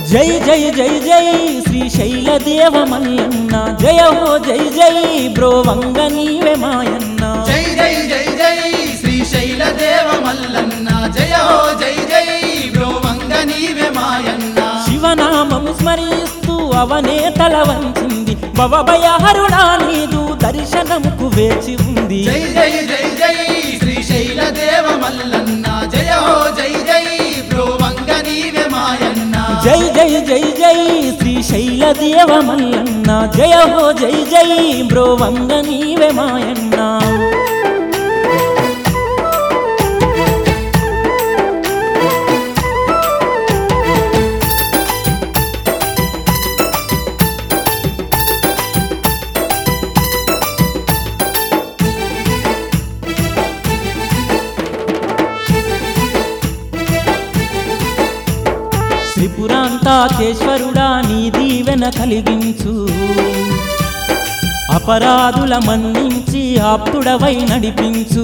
జై జై జై జై శ్రీశైల దేవ మల్లన్న జయ హో జై జై బ్రో వంగ నీవే మాయన్న జై జై జై జై శ్రీశైల దేవ మల్లన్న జయ హో జై జై బ్రోవంగ నీవే మాయన్న శివనామము స్మరిస్తూ అవనే తల వంచింది భవభయహరుడా నీదు దర్శనముకు వేచి ఉంది జై జై జై జై శ్రీశైల దేవ మల్లన్న జయ హో జై జై బ్రోవంగ నీవే మాయన్న జై జై జై జై శ్రీశైల దేవ మల్లన్న జయ హో జై జై బ్రో వంగ నీవే మాయన్న త్రిపురాంతాకేశ్వరుడా నీ దీవెన కలిగించు అపరాధుల మన్నించి ఆప్తుడవై నడిపించు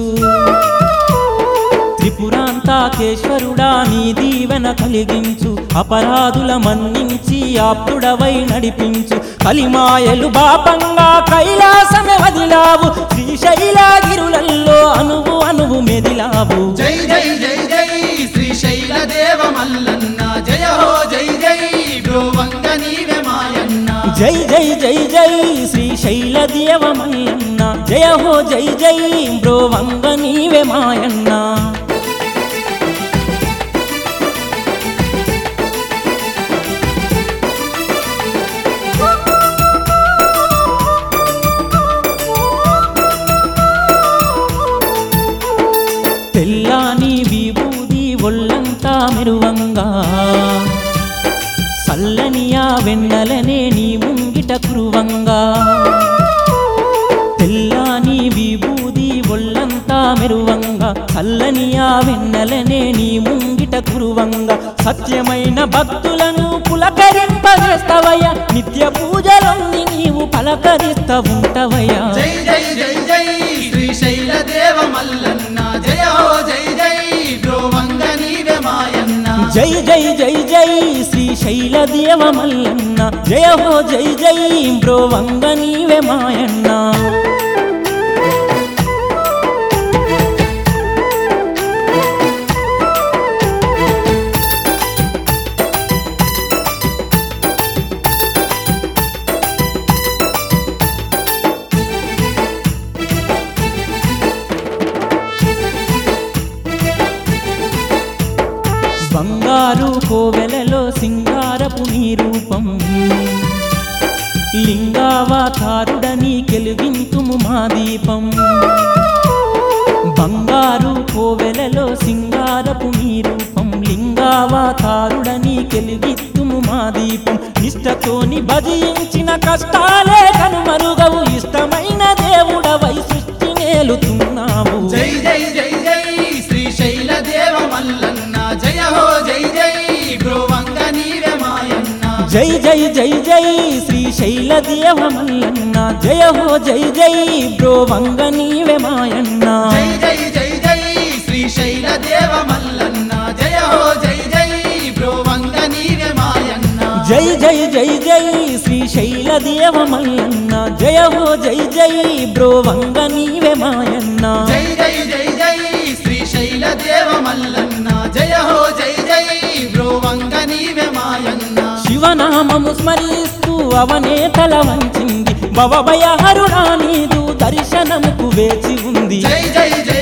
త్రిపురాంతాకేశ్వరుడా నీ దీవెన కలిగించు అపరాధుల మన్నించి ఆప్తుడవై నడిపించు కలిమాయలు బాపంగా కైలాసమే వదిలావు శ్రీశైలగిరులల్లో అనువు అనువు మెదిలావు జై జై జై జై శ్రీశైల దేవ మల్లన్న జయ హో జై జై బ్రోవంగ నీవే మాయన్న జై జై జై జై శ్రీశైల దేవ మల్లన్న జయ హో జై జై బ్రో వంగ నీవే మాయన్న తెల్లాని విభూది ఒళ్ళంతా మెరువంగా సల్లనియా వెన్నెలనే నీ ముంగిట కురువంగా తెల్లాని విభూది ఒళ్ళంతా మెరువంగా చల్లనియా వెన్నెలనే నీ ముంగిట కురువంగా సత్యమైన భక్తులను పులకరింపజేస్తవయ్యా నిత్య పూజలొంది నీవు పలకరిస్త ఉంటవయ్యా జై జై జై జై శ్రీశైల దేవ మల్లన్న జయ హో జై జై బ్రోవంగ నీవే మాయన్న జై జై జై జై శ్రీశైల దేవ మల్లన్న జయ హో జై జై బ్రో వంగ నీవే మాయన్న బంగారు కోవెలలో సింగారపు నీ రూపం లింగావతారుడని కెలుగింతుము మా దీపం బంగారు కోవెలలో సింగారపు నీ రూపం లింగావతారుడని కెలుగిత్తుము మా దీపం నిష్టతోని భజించిన కష్టాలే కనుమరుగవు ఇష్టమైన దేవుడవై సృష్టి నేలుతున్నావు జై జై జై జై శ్రీశైల దేవ మల్లన్న జయ హో జై జై బ్రోవంగ నీవే మాయన్న జై జై జై జై శ్రీశైల దేవ మల్లన్న జయ హో జై జై బ్రో వంగ నీవే మాయన్న జై జై జై జై శ్రీశైల దేవ మల్లన్న జయ హో జై జై బ్రోవంగ నీవే మాయన్న జై జై జై జై శ్రీశైల దేవ మల్లన్న జయ హో జై జై బ్రో వంగ నీవే మాయన్న జై జై జై జై శ్రీశైల దేవ మల్లన్న జయ హో జై జై బ్రోవంగ నీవే మాయన్న శివనామము స్మరిస్తూ అవనే తల వంచింది భవభయహరుడా నీదు దర్శనముకు వేచి ఉంది జై జై జై